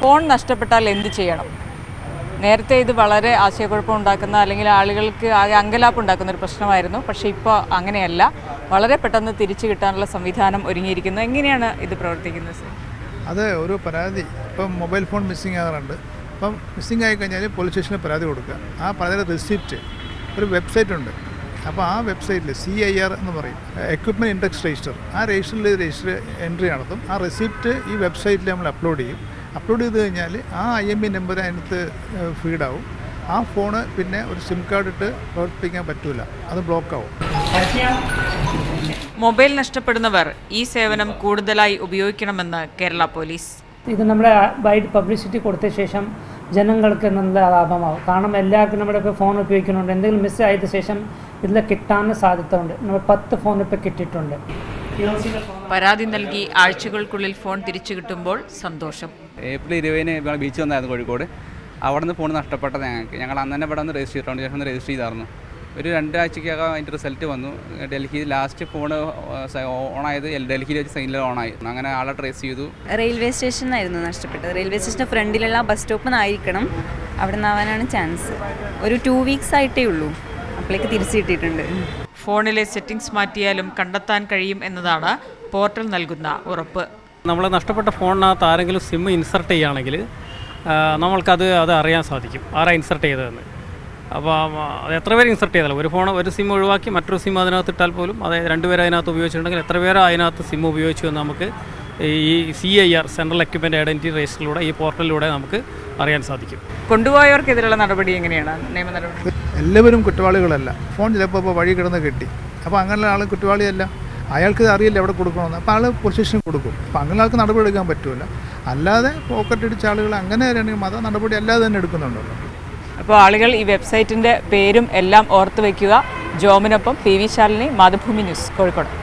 phone നഷ്ടപ്പെട്ടാൽ എന്ത് ചെയ്യണം നേരത്തെ ഇത് വളരെ ആശയക്കുഴപ്പം ഉണ്ടാക്കുന്ന അല്ലെങ്കിൽ ആളുകൾക്ക് ആകെ അങ്കലാപ്പ് ഉണ്ടാക്കുന്ന ഒരു പ്രശ്നമായിരുന്നു പക്ഷേ ഇപ്പോൾ അങ്ങനെയല്ല വളരെ പെട്ടെന്ന് തിരിച്ചു കിട്ടാനുള്ള സംവിധാനം ഒരുങ്ങിയിരിക്കുന്നു എങ്ങനെയാണ് ഇത് പ്രവർത്തിക്കുന്നത് സർ അത് ഒരു പരാതി ഇപ്പം മൊബൈൽ ഫോൺ മിസ്സിങ് ആകാറുണ്ട് അപ്പം മിസ്സിങ് ആയി കഴിഞ്ഞാൽ പോലീസ് സ്റ്റേഷനിൽ പരാതി കൊടുക്കുക ആ പരാതിയുടെ റിസിപ്റ്റ് ഒരു വെബ്സൈറ്റ് ഉണ്ട് അപ്പോൾ ആ വെബ്സൈറ്റിൽ സി ഐ ആർ എന്ന് പറയും എക്വിപ്മെൻറ്റ് ഇൻഡെക്സ് രജിസ്റ്റർ ആ രജിസ്റ്ററിൽ രജിസ്റ്റർ എൻട്രി നടത്തും ആ റെസിപ്റ്റ് ഈ വെബ്സൈറ്റിൽ നമ്മൾ അപ്ലോഡ് ചെയ്യും അപ്ലോഡ് ചെയ്ത് കഴിഞ്ഞാൽ ആ ഐ എം ഇ നമ്പർ അതിനകത്ത് ഫീഡാവും ആ ഫോണ് പിന്നെ ഒരു സിം കാർഡ് ഇട്ട് പ്രവർത്തിപ്പിക്കാൻ പറ്റില്ല അത് ബ്ലോക്ക് ആവും മൊബൈൽ നഷ്ടപ്പെടുന്നവർ ഈ സേവനം കൂടുതലായി ഉപയോഗിക്കണമെന്ന് കേരള പോലീസ് ഇത് നമ്മുടെ വൈഡ് പബ്ലിസിറ്റി കൊടുത്ത ശേഷം ജനങ്ങൾക്ക് നല്ല ലാഭമാവും കാരണം എല്ലാവർക്കും നമ്മുടെ ഇപ്പോൾ ഫോൺ ഉപയോഗിക്കുന്നുണ്ട് എന്തെങ്കിലും മിസ് ആയതിനു ശേഷം ഇതിൽ കിട്ടാൻ സാധ്യത ഉണ്ട് നമ്മൾ പത്ത് ഫോൺ ഇപ്പോൾ കിട്ടിയിട്ടുണ്ട് പരാതി നൽകി ആഴ്ചകൾക്കുള്ളിൽ ഫോൺ തിരിച്ചു കിട്ടുമ്പോൾ സന്തോഷം ഏപ്രിൽ ഇരുപതിന് ഇവിടെ ബീച്ച് വന്നായിരുന്നു കോഴിക്കോട് അവിടെ നിന്ന് ഫോൺ നഷ്ടപ്പെട്ടത് ഞങ്ങൾക്ക് ഞങ്ങൾ അന്ന് തന്നെ ഇവിടെ നിന്ന് രജിസ്റ്റർ ചെയ്തിട്ടുണ്ട് ശേഷം ഒന്ന് രജിസ്റ്റർ ചെയ്തായിരുന്നു ഒരു രണ്ടാഴ്ചക്കകം അതിൻ്റെ റിസൾട്ട് വന്നു ഡൽഹിയിൽ ലാസ്റ്റ് ഫോൺ ഓണായത് ഡൽഹിയിൽ വെച്ച് സൈനിൽ ഓണായി അങ്ങനെ ആളെ ട്രേസ് ചെയ്തു റെയിൽവേ സ്റ്റേഷനിലായിരുന്നു നഷ്ടപ്പെട്ടത് റെയിൽവേ സ്റ്റേഷൻ്റെ ഫ്രണ്ടിലുള്ള ബസ് സ്റ്റോപ്പിൽ നിന്നായിരിക്കണം അവിടെ നിന്നാവാനാണ് ചാൻസ് ഒരു ടു വീക്സ് ആയിട്ടേ ഉള്ളൂ അപ്പോഴേക്ക് തിരിച്ചു കിട്ടിയിട്ടുണ്ട് ഫോണിലെ സെറ്റിംഗ്സ് മാറ്റിയാലും കണ്ടെത്താൻ കഴിയും എന്നതാണ് പോർട്ടൽ നൽകുന്ന ഉറപ്പ് നമ്മൾ നഷ്ടപ്പെട്ട ഫോണിനകത്ത് ആരെങ്കിലും സിം ഇൻസർട്ട് ചെയ്യുകയാണെങ്കിൽ ആ, നമ്മൾക്കത് അത് അറിയാൻ സാധിക്കും ആരാ ഇൻസർട്ട് ചെയ്തതെന്ന് അപ്പോൾ അത് എത്ര പേര് ഇൻസർട്ട് ചെയ്താലും ഒരു ഫോൺ ഒരു സിം ഒഴിവാക്കി മറ്റൊരു സിം അതിനകത്ത് ഇട്ടാൽ പോലും അതായത് രണ്ട് പേര് അതിനകത്ത് ഉപയോഗിച്ചിട്ടുണ്ടെങ്കിൽ എത്ര പേര് അതിനകത്ത് സിം ഉപയോഗിച്ചു എന്ന് നമുക്ക് ഈ C I R central equipment identity രജിസ്റ്ററിലൂടെ ഈ പോർട്ടലിലൂടെ നമുക്ക് അറിയാൻ സാധിക്കും കൊണ്ടുപോയവർക്കെതിരെയുള്ള നടപടി എങ്ങനെയാണ് നിയമ നടപടി എല്ലാവരും കുറ്റവാളികളല്ല ഫോൺ ചിലപ്പോൾ ഇപ്പോൾ വഴി കിടന്ന് കിട്ടി അപ്പോൾ അങ്ങനെയുള്ള ആൾ കുറ്റവാളിയല്ല അയാൾക്ക് അറിയില്ല എവിടെ കൊടുക്കണമെന്ന് അപ്പോൾ ആൾ പോലീസ് സ്റ്റേഷനിൽ കൊടുക്കും അപ്പോൾ അങ്ങനെ ആൾക്ക് നടപടി എടുക്കാൻ പറ്റില്ല അല്ലാതെ പോക്കറ്റ് അടിച്ച ആളുകൾ അങ്ങനെ ആണെങ്കിൽ മത നടപടി അല്ലാതെ തന്നെ എടുക്കുന്നുണ്ടല്ലോ അപ്പോൾ ആളുകൾ ഈ വെബ്സൈറ്റിൻ്റെ പേരും എല്ലാം ഓർത്ത് വയ്ക്കുക ജോമിനൊപ്പം P V Shalini Mathrubhumi news Kozhikode